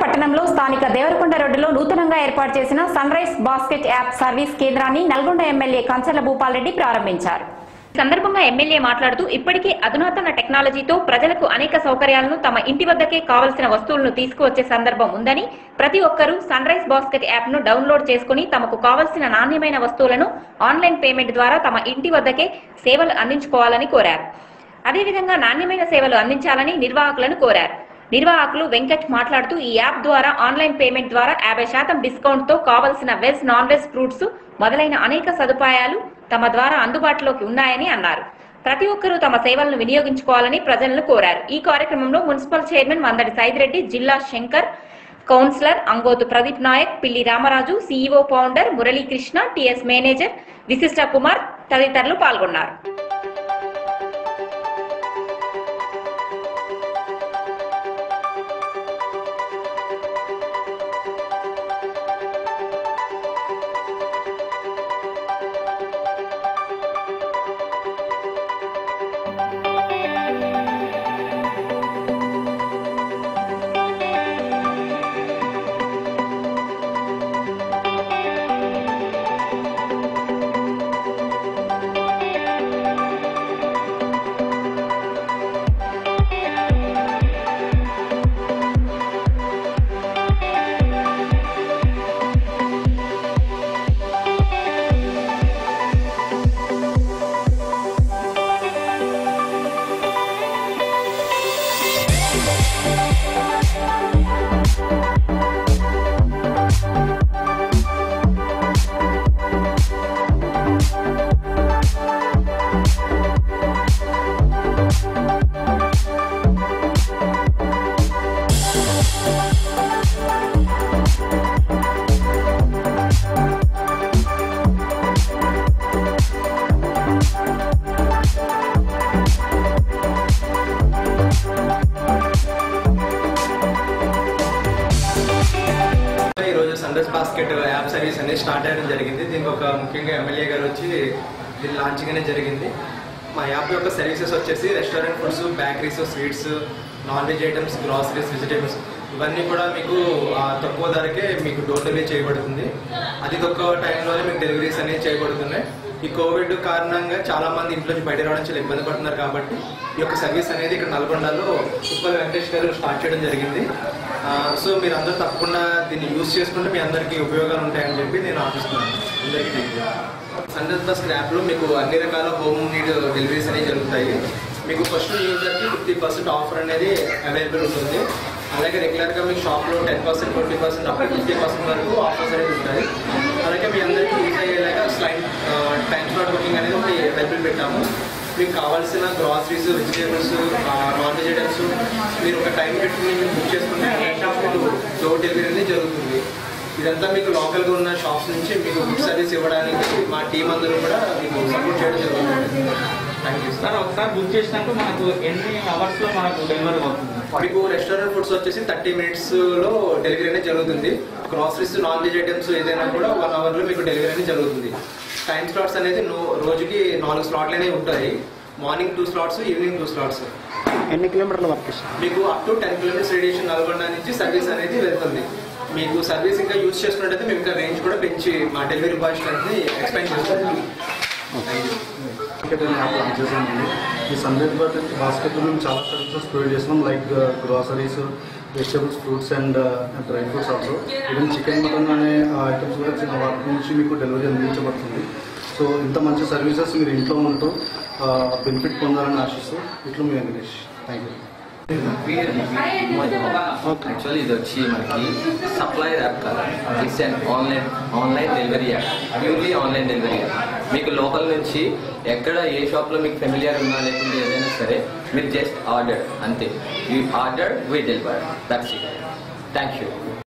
పట్టణంలో స్థానిక దేవరకొండ రోడ్డులో నూతనంగా ఏర్పాటు చేసిన sunrise basket app service కేంద్రాన్ని నల్గొండ ఎమ్మెల్యే కంచర్ల భూపాల్ రెడ్డి ప్రారంభించారు ఈ సందర్భంగా ఎమ్మెల్యే మాట్లాడుతూ ఇప్పటికే అధునాతన టెక్నాలజీతో ప్రజలకు అనేక సౌకర్యాలను తమ ఇంటి వద్దకే కావలసిన వస్తువులను తీసుకువచ్చే సందర్భం ఉందని ప్రతి ఒక్కరూ సన్ రైజ్ బాస్కెట్ యాప్ ను డౌన్లోడ్ చేసుకుని తమకు కావలసిన నాణ్యమైన వస్తువులను ఆన్లైన్ పేమెంట్ ద్వారా తమ ఇంటి వద్దకే సేవలు అందించుకోవాలని కోరారు అదేవిధంగా నాణ్యమైన సేవలు అందించాలని నిర్వాహకులను కోరారు నిర్వాహకులు వెంకట్ మాట్లాడుతూ ఈ యాప్ ద్వారా ఆన్లైన్ పేమెంట్ ద్వారా యాభై శాతం డిస్కౌంట్ తో కావలసిన వెజ్ నాన్ వెజ్ ఫ్రూట్స్ మొదలైన అనేక సదుపాయాలు తమ ద్వారా అందుబాటులోకి ఉన్నాయని అన్నారు ప్రతి ఒక్కరూ తమ సేవలను వినియోగించుకోవాలని ప్రజలను కోరారు ఈ కార్యక్రమంలో మున్సిపల్ చైర్మన్ మందడి సైదిరెడ్డి జిల్లా Shankar councillor Angothu Pradeep Nayak Pilli Ramaraju CEO founder Muralikrishna TS manager Vishishta Kumar తదితరులు పాల్గొన్నారు ఈ రోజు సన్రైజ్ బాస్కెట్ యాప్ సర్వీస్ అనేది స్టార్ట్ అయ్యడం జరిగింది దీనికి ఒక ముఖ్యంగా ఎమ్మెల్యే గారు వచ్చి దీన్ని లాంచింగ్ అనేది జరిగింది మా యాప్ యొక్క సర్వీసెస్ వచ్చేసి restaurant foods bakeries sweets non veg items groceries vegetables ఇవన్నీ కూడా మీకు ఆ, తక్కువ ధరకే మీకు డోర్ డెలివరీ చేయబడుతుంది అతి తక్కువ టైంలోనే మీకు డెలివరీస్ అనేవి చేయబడుతున్నాయి ఈ కోవిడ్ కారణంగా చాలా మంది ఇంట్లో నుంచి బయట రావడం చాలా ఇబ్బంది పడుతున్నారు కాబట్టి ఈ యొక్క సర్వీస్ అనేది ఇక్కడ నల్గొండలో ఉప్పల్ వెంకటేష్ గారు స్టార్ట్ చేయడం జరిగింది ఆ, సో మీరు అందరూ తప్పకుండా దీన్ని యూజ్ చేసుకుంటే మీ అందరికీ ఉపయోగాలు ఉంటాయని చెప్పి నేను ఆశిస్తున్నాను అందరికీ థ్యాంక్ యూ సండస్ బస్ యాప్లో మీకు అన్ని రకాల హోమ్ నీడ్ డెలివరీస్ అనేవి జరుగుతాయి మీకు ఫస్ట్ యూజర్కి ఫిఫ్టీ పర్సెంట్ ఆఫర్ అనేది అవైలబుల్ ఉంటుంది అలాగే రెగ్యులర్గా మీ షాప్లో టెన్ పర్సెంట్ ట్వంటీ పర్సెంట్ అప్పుడు ఫిఫ్టీ పర్సెంట్ వరకు ఆఫర్స్ అనేవి ఉంటాయి అలాగే మీ అందరికీ యూజ్ అయ్యేలాగా స్లైడ్ టైం స్లాట్ బుకింగ్ అనేది ఒకటి అవైలబుల్ పెట్టాము మీకు కావాల్సిన groceries vegetables non veg items మీరు ఒక టైం పెట్టుకుని మీరు బుక్ చేసుకుంటే మీకు డోర్ డెలివరీ అనేది జరుగుతుంది ఇదంతా మీకు లోకల్గా ఉన్న షాప్స్ నుంచి మీకు ఫుడ్ సర్వీస్ ఇవ్వడానికి మా టీం అందరూ కూడా మీకు సపోర్ట్ చేయడం జరుగుతుంది థ్యాంక్ యూ సార్ సార్ ఒకసారి బుక్ చేసినాక మనకు ఎన్ని అవర్స్ లో మనకు డెలివరీ అవుతుంది మీకు రెస్టారెంట్ ఫుడ్స్ వచ్చేసి థర్టీ మినిట్స్ లో డెలివరీ అనేది జరుగుతుంది గ్రాసరీస్ నాన్ వెజ్ ఐటమ్స్ ఏదైనా కూడా వన్ అవర్ లో మీకు డెలివరీ అనేది జరుగుతుంది టైం స్లాట్స్ అనేది నో- రోజుకి నాలుగు స్లాట్లు అనేవి ఉంటాయి morning two slots evening two slots ఎన్ని కిలోమీటర్ల వర్క్ చేస్తారు మీకు up to ten kilometers radiation Nalgonda నుంచి సర్వీస్ అనేది వెళ్తుంది మీకు సర్వీస్ ఇంకా యూజ్ చేసుకున్నట్టయితే మేము ఇంకా రేంజ్ కూడా పెంచి మా డెలివరీ బాయ్ ని ఎక్స్పెండ్ చేస్తాం థ్యాంక్ యూ బాస్కెట్ అనే యాప్ లాంచ్ చేసామండి ఈ సందేశ్ బాస్కెట్లో మేము చాలా సర్వీసెస్ ప్రొవైడ్ చేస్తున్నాం like groceries vegetables fruits and dry fruits also even chicken mutton అనే ఐటమ్స్ కూడా చిన్న వాటి నుంచి మీకు డెలివరీ అందించబడుతుంది సో ఇంత మంచి సర్వీసెస్ మీరు ఇంట్లో ఉంటూ బెనిఫిట్ పొందాలని ఆశిస్తూ ఇట్లా మీ వెంకటేష్ థ్యాంక్ యూ యాక్చువల్లీ ఇది వచ్చి మనకి సప్లైర్ యాప్ కాదు it's and online online delivery app purely online delivery app మీకు లోకల్ నుంచి ఎక్కడ ఏ షాప్లో మీకు ఫెమిలియర్ ఉన్నా లేకుంటే ఏదైనా సరే మీరు జస్ట్ ఆర్డర్ అంతే you order we deliver that's it thank you